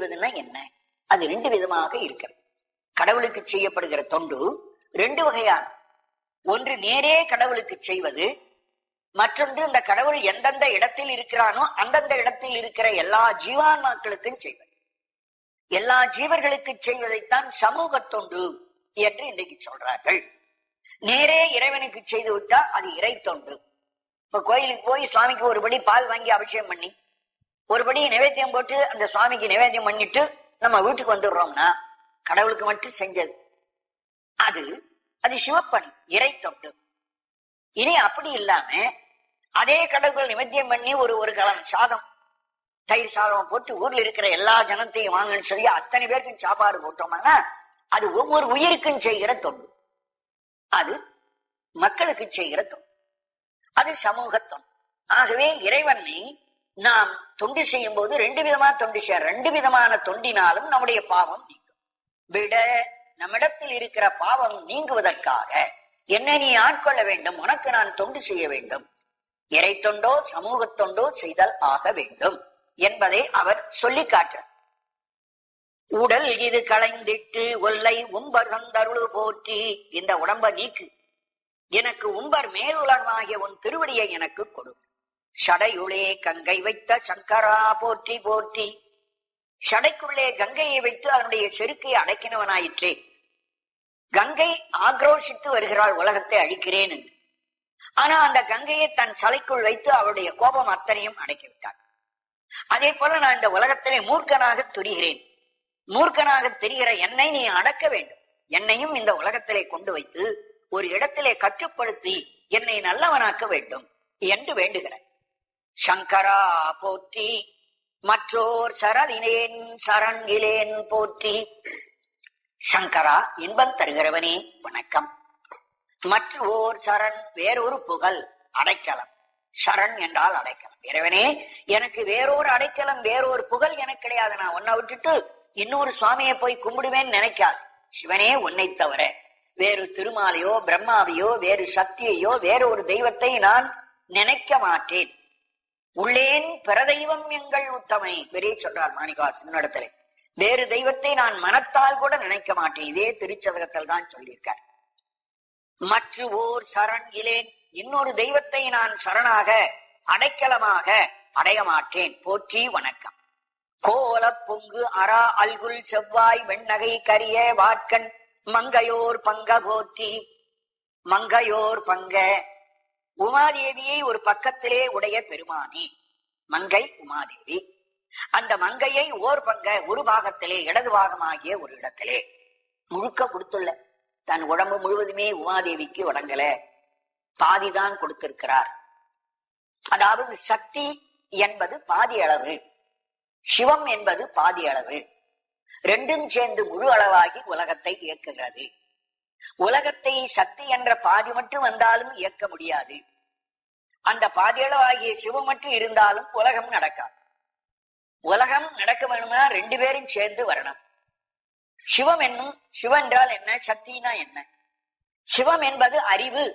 செய்வதுன்னா என்ன அது ரெண்டு விதமாக இருக்கிறது கடவுளுக்கு செய்யப்படுகிற தொண்டு ரெண்டு வகையான ஒன்று நேரே கடவுளுக்கு செய்வது மற்றொன்று இந்த கடவுள் எந்தெந்த இடத்தில் இருக்கிறானோ அந்தந்த இடத்தில் இருக்கிற எல்லா ஜீவான்மாக்களுக்கும் செய்வது எல்லா ஜீவர்களுக்கு செய்வதைத்தான் சமூக தொண்டு என்று இன்றைக்கு சொல்றார்கள் நேரே இறைவனுக்கு செய்து விட்டா அது இறை தொண்டு இப்ப கோயிலுக்கு போய் சுவாமிக்கு ஒருபடி பால் வாங்கி அபிஷேகம் பண்ணி ஒருபடி நிவேத்தியம் போட்டு அந்த சுவாமிக்கு நிவேத்தியம் பண்ணிட்டு நம்ம வீட்டுக்கு வந்துடுறோம்னா கடவுளுக்கு மட்டும் செஞ்சது அது அது சிவப்பணி இறை தொண்டு இனி அப்படி இல்லாம அதே கடவுள் நிவேத்தியம் பண்ணி ஒரு ஒரு கலம் சாதம் தயிர் சாதம் போட்டு ஊர்ல இருக்கிற எல்லா ஜனத்தையும் வாங்கன்னு சொல்லி அத்தனை பேருக்கும் சாப்பாடு போட்டோம்னா அது ஒவ்வொரு உயிருக்கும் செய்கிற தொண்டு அது மக்களுக்கு செய்கிற தொண்டு அது சமூக தொண்டு ஆகவே இறைவனை நாம் தொண்டு செய்யும் போது ரெண்டு விதமா தொண்டு செய்ய ரெண்டு விதமான தொண்டினாலும் நம்முடைய பாவம் நீங்கும் விட நம்மிடத்தில் இருக்கிற பாவம் நீங்குவதற்காக என்னை நீ ஆட்கொள்ள வேண்டும் உனக்கு நான் தொண்டு செய்ய வேண்டும் இறை தொண்டோ சமூக தொண்டோ செய்தல் ஆக வேண்டும் என்பதை அவர் சொல்லி காட்டுறார் உடல் இது களைந்திட்டு ஒல்லை உம்பர் தந்தருள் போற்றி இந்த உடம்ப நீக்கு எனக்கு உம்பர் மேலுலகமாகிய உன் திருவடியை எனக்கு கொடு சடையுளே கங்கை வைத்த சங்கரா போற்றி போற்றி சடைக்குள்ளே கங்கையை வைத்து அதனுடைய செருக்கை அடக்கினவனாயிற்றே கங்கை ஆக்ரோஷித்து வருகிறாள் உலகத்தை அழிக்கிறேன் என்று ஆனா அந்த கங்கையை தன் சலைக்குள் வைத்து அவருடைய கோபம் அத்தனையும் அடக்கிவிட்டாள் அதே போல நான் இந்த உலகத்திலே மூர்க்கனாக துரிகிறேன் மூர்க்கனாக தெரிகிற என்னை நீ அடக்க வேண்டும் என்னையும் இந்த உலகத்திலே கொண்டு வைத்து ஒரு இடத்திலே கட்டுப்படுத்தி என்னை நல்லவனாக்க வேண்டும் என்று வேண்டுகிறேன் சங்கரா போற்றி மற்றோர் சரணினேன் சரண்கிலேன் போற்றி சங்கரா இன்பம் தருகிறவனே வணக்கம் மற்றோர் சரண் வேறொரு புகழ் அடைக்கலம் சரண் என்றால் அடைக்கலம் இறைவனே எனக்கு வேறொரு அடைக்கலம் வேறொரு புகழ் எனக்கு கிடையாது நான் உன்னை விட்டுட்டு இன்னொரு சுவாமியை போய் கும்பிடுவேன்னு நினைக்காது சிவனே உன்னை தவிர வேறு திருமாலையோ பிரம்மாவையோ வேறு சக்தியையோ வேற ஒரு தெய்வத்தை நான் நினைக்க மாட்டேன் உள்ளேன் பிறதெய்வம் எங்கள் உத்தமை பெரிய சொல்றார் மாணிகாசன் இடத்துல வேறு தெய்வத்தை நான் மனத்தால் கூட நினைக்க மாட்டேன் இதே திருச்சதகத்தில் தான் சொல்லியிருக்கார் மற்ற ஓர் சரண் இலேன் இன்னொரு தெய்வத்தை நான் சரணாக அடைக்கலமாக அடைய மாட்டேன் போற்றி வணக்கம் கோல பொங்கு அரா அல்குல் செவ்வாய் வெண்ணகை கரிய வாட்கண் மங்கையோர் பங்க போற்றி மங்கையோர் பங்க உமாதேவியை ஒரு பக்கத்திலே உடைய பெருமானி மங்கை உமாதேவி அந்த மங்கையை ஓர் பங்க ஒரு பாகத்திலே இடது பாகமாகிய ஒரு இடத்திலே முழுக்க கொடுத்துள்ள தன் உடம்பு முழுவதுமே உமாதேவிக்கு வழங்கல பாதிதான் கொடுத்திருக்கிறார் அதாவது சக்தி என்பது பாதி அளவு சிவம் என்பது பாதி அளவு ரெண்டும் சேர்ந்து முழு அளவாகி உலகத்தை இயக்குகிறது உலகத்தை சக்தி என்ற பாதி மட்டும் வந்தாலும் இயக்க முடியாது அந்த பாதியளவாகிய சிவம் மட்டும் இருந்தாலும் உலகம் நடக்காது உலகம் நடக்க வேணும்னா ரெண்டு பேரும் சேர்ந்து வரணும் சிவம் என்னும் சிவம் என்றால் என்ன சக்தினா என்ன சிவம் என்பது அறிவு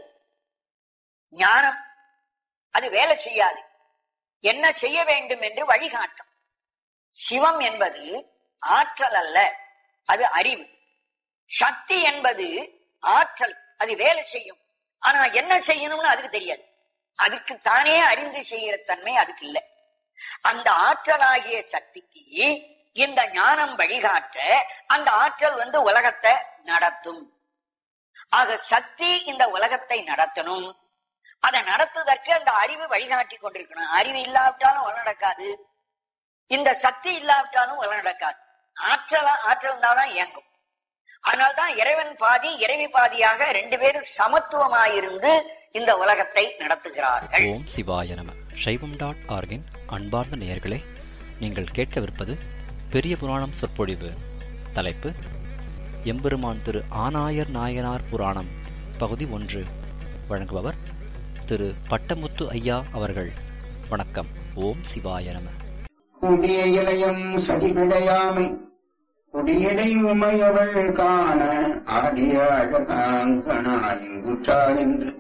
ஞானம் அது வேலை செய்யாது என்ன செய்ய வேண்டும் என்று வழிகாட்டும் சிவம் என்பது ஆற்றல் அல்ல அது அறிவு சக்தி என்பது ஆற்றல் அது வேலை செய்யும் ஆனா என்ன செய்யணும்னு அதுக்கு தெரியாது அதுக்கு தானே அறிந்து செய்கிற தன்மை அதுக்கு இல்லை அந்த ஆற்றலாகிய சக்திக்கு இந்த ஞானம் வழிகாட்ட அந்த ஆற்றல் வந்து உலகத்தை நடத்தும் ஆக சக்தி இந்த உலகத்தை நடத்தணும் அதை நடத்துவதற்கு அந்த அறிவு வழிகாட்டி கொண்டிருக்கணும் அறிவு இல்லாவிட்டாலும் உலகம் நடக்காது இந்த சக்தி இல்லாவிட்டாலும் உலகம் நடக்காது ஆற்றலா ஆற்றல் இருந்தால்தான் இயங்கும் அதனால்தான் இறைவன் பாதி இறைவி பாதியாக ரெண்டு பேரும் சமத்துவமாயிருந்து இந்த உலகத்தை நடத்துகிறார்கள் ஓம் சிவாய நம சைவம் டாட் ஆர்கின் அன்பார்ந்த நேயர்களே நீங்கள் கேட்கவிருப்பது பெரிய புராணம் சொற்பொழிவு தலைப்பு எம்பெருமான் திரு ஆனாயர் நாயனார் புராணம் பகுதி ஒன்று வழங்குபவர் திரு பட்டமுத்து ஐயா அவர்கள் வணக்கம் ஓம் சிவாய நம கூடிய இளையம் சதிவிடையாமை கொடியடை உமையவள் காண ஆடிய அழகாங்கனாயிங்குற்றாள் என்று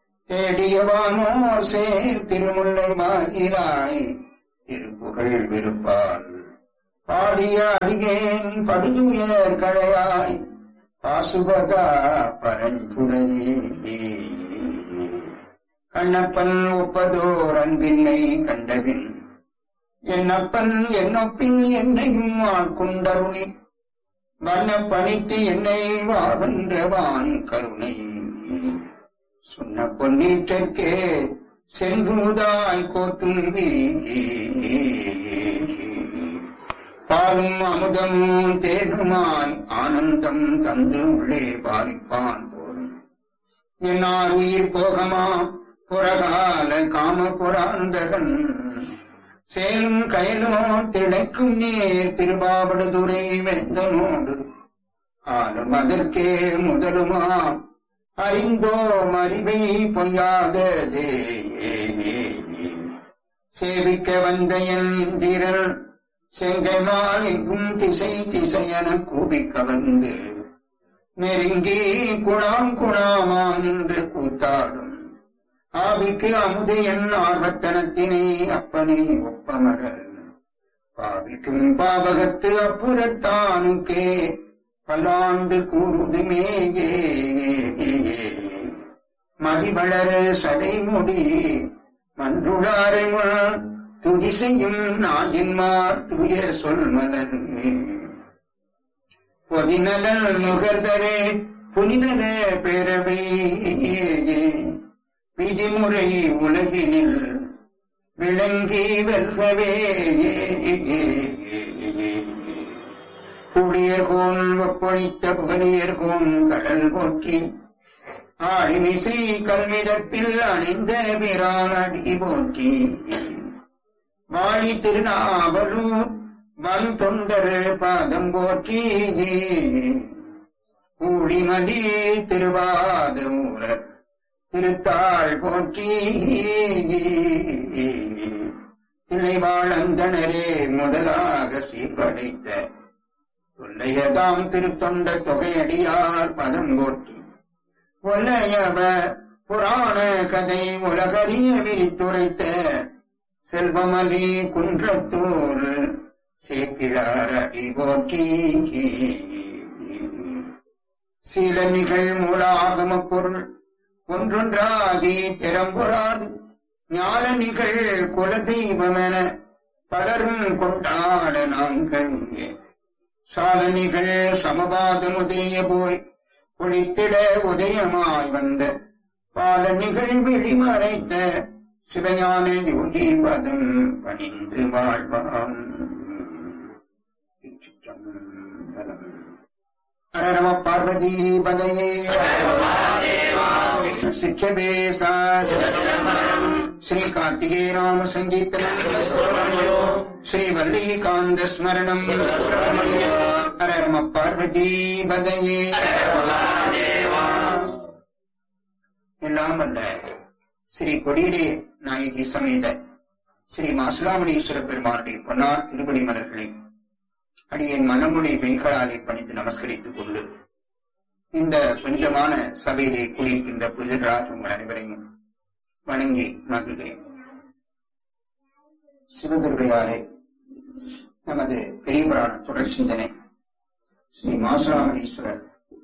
தேடியவானோர் சேர் திருமுல்லை மாகிறாய் திருப்புகழ் விருப்பால் பாடிய அடியேன் படுதுயர் கழையாய் பாசுபதா பரஞ்சுடரே கண்ணப்பன் ஒப்பதோர் அன்பின்னை கண்டபின் என்னப்பன் என்னொப்பின் என்னையும் ஆட்கொண்டருளி வண்ண பணித்து என்னை வாவென்றவான் கருணை சொன்ன பொன்னீற்றற்கே சென்றுதாய் கோத்தும்பி பாலும் அமுதமும் தேனுமாய் ஆனந்தம் தந்து உள்ளே பாரிப்பான் போலும் என்னார் உயிர் போகமா புறகால காம புராந்தகன் சேலும் கயலோ திளைக்கும் நீர் திருபாவடுதுறை வெந்தனோடு ஆளும் அதற்கே முதலுமா அறிந்தோம் அறிவை பொய்யாததே சேவிக்க வந்த என் இந்திரன் செங்கமால் எங்கும் திசை திசையென கூபிக்க வந்து நெருங்கி குழாம் குழாமா நின்று கூத்தாடும் ஆவிக்கு அமுது என் ஆர்வத்தனத்தினை அப்பனே ஒப்பமரல் பாவிக்கும் பாவகத்து அப்புறத்தானுக்கே பல்லாண்டு கூறுதுமே மதிவளர் சடைமுடி மன்றுளாரைமுள் துதி செய்யும் நாயின்மார் தூய சொல் மலர் பொதிநலன் நுகர்தரே புனிதர பேரவை விதிமுறை உலகினில் விளங்கி வெல்கவே புடியர்கோன் ஒப்பொழித்த புகழியர்கோன் கடல் போற்றி ஆடிமிசை கல்மிதப்பில் அணிந்த பிரான் அடி போற்றி வாழி திருநாவலூர் வன் தொண்டர் பாதம் போற்றி ஊழிமதி திருவாத ஊரர் திருத்தாள் போற்றி திளைவாழந்தனரே முதலாக சீர்படைத்த தொல்லையதாம் திருத்தொண்ட தொகையடியார் பதம் போற்றி ஒல்லையவ புராண கதை உலகறிய விரித்துரைத்த செல்வமலி குன்றத்தூர் சேக்கிழார் அடி போற்றி சீல நிகழ் மூலாகம பொருள் ஒன்றொன்றாகி திறம்புறாது ஞான நிகழ் குலதெய்வமென பலரும் கொண்டாட நாங்கள் சாலனிகள் சமபாதமுதைய போய் குளித்திட உதயமாய் வந்த பாலனிகள் விழிமறைத்த சிவஞான யோகி பதம் பணிந்து வாழ்வாம் சிற்றம்பலம். ஹர நம பார்வதி பதையே சிற்றபேசா ஸ்ரீ கார்த்திகே நாம சங்கீர்த்தனம் ஸ்ரீ வல்லிகாந்த ஸ்மரணம் ஹர நம பார்வதி பதையே எல்லாம் வல்ல ஸ்ரீ கொடியடே நாயகி சமேத ஸ்ரீ மாசுலாமணீஸ்வர பெருமானுடைய பொன்னார் திருப்படி மலர்களை அடியேன் மனமுனை மெய்களாலே பணிந்து நமஸ்கரித்துக் கொண்டு இந்த புனிதமான சபையிலே குளிர்கின்ற புனிதராஜ் உங்கள் அனைவரையும் வணங்கி மகிழ்கிறேன் சிவதுர்கையாலே நமது பெரிய புராண தொடர் சிந்தனை ஸ்ரீ மாசுராமணீஸ்வரர்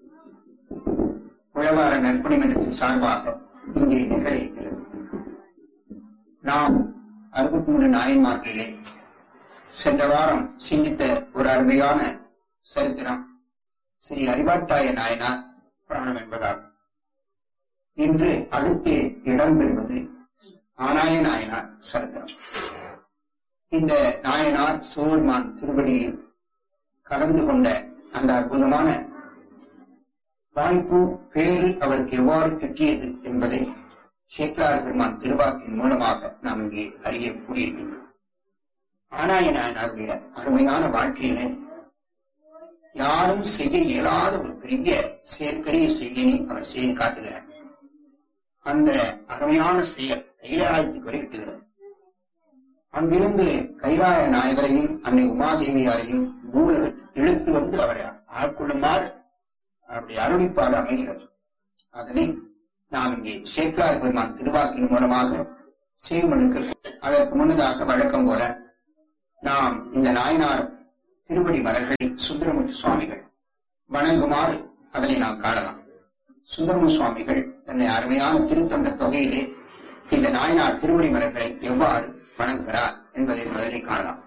உழவார நற்பணி மன்றத்தின் சார்பாக இங்கே நிகழ இருக்கிறது நாம் அறுபத்தி மூணு நாயன்மார்களிலே சென்ற வாரம் சிந்தித்த ஒரு அருமையான சரித்திரம் ஸ்ரீ அறிவாட்டாய நாயனார் புராணம் என்பதாகும் இன்று அடுத்து இடம்பெறுவது ஆனாய நாயனார் சரித்திரம் இந்த நாயனார் சோர்மான் திருவடியில் கலந்து கொண்ட அந்த அற்புதமான வாய்ப்பு பேரு அவருக்கு எவ்வாறு கிட்டியது என்பதை சேக்கலார் பெருமான் திருவாக்கின் மூலமாக நாம் இங்கே அறிய கூறியிருக்கின்றோம் ஆனாய நாயனாருடைய அருமையான வாழ்க்கையிலே யாரும் செய்ய இயலாத ஒரு பெரிய செயற்கரிய செய்யினை அவர் செய்து காட்டுகிறார் அந்த அருமையான செயல் கைலாயத்துக்கு வரை விட்டுகிறது அங்கிருந்து கைலாய நாயகரையும் அன்னை உமாதேவியாரையும் பூலகத்தில் இழுத்து வந்து அவரை ஆட்கொள்ளுமாறு அவருடைய அருளிப்பாடு அமைகிறது அதனை நாம் இங்கே சேக்கலார் பெருமான் திருவாக்கின் மூலமாக செய்மனுக்கு அதற்கு முன்னதாக வழக்கம் போல நாம் இந்த நாயனார் திருவடி மலர்களை சுந்தரமுத்து சுவாமிகள் வணங்குமாறு அதனை நாம் காணலாம் சுந்தரமு சுவாமிகள் தன்னை அருமையான திருத்தொண்ட தொகையிலே இந்த நாயனார் திருவடி மலர்களை எவ்வாறு வணங்குகிறார் என்பதை முதலில் காணலாம்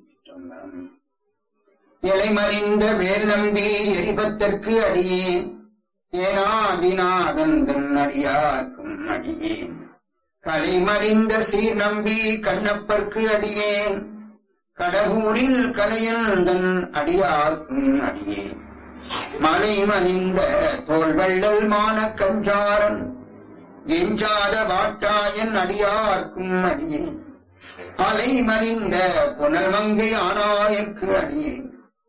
இலைமறிந்த வேல் நம்பி எரிபத்தற்கு அடியேன் ஏனாதிநாதன் தன் அடியார்க்கும் அடியேன் கலைமறிந்த சீர் நம்பி கண்ணப்பர்க்கு அடியேன் கடவுரில் கலையந்தன் அடியார்க்கும் அடியேன் மலை மணிந்த தோல்வள்ளல் மான கஞ்சாரன் எஞ்சாத வாட்டாயன் அடியார்க்கும் அடியேன் அலை மறிந்த புனல் மங்கை ஆனாயற்கு அடியேன்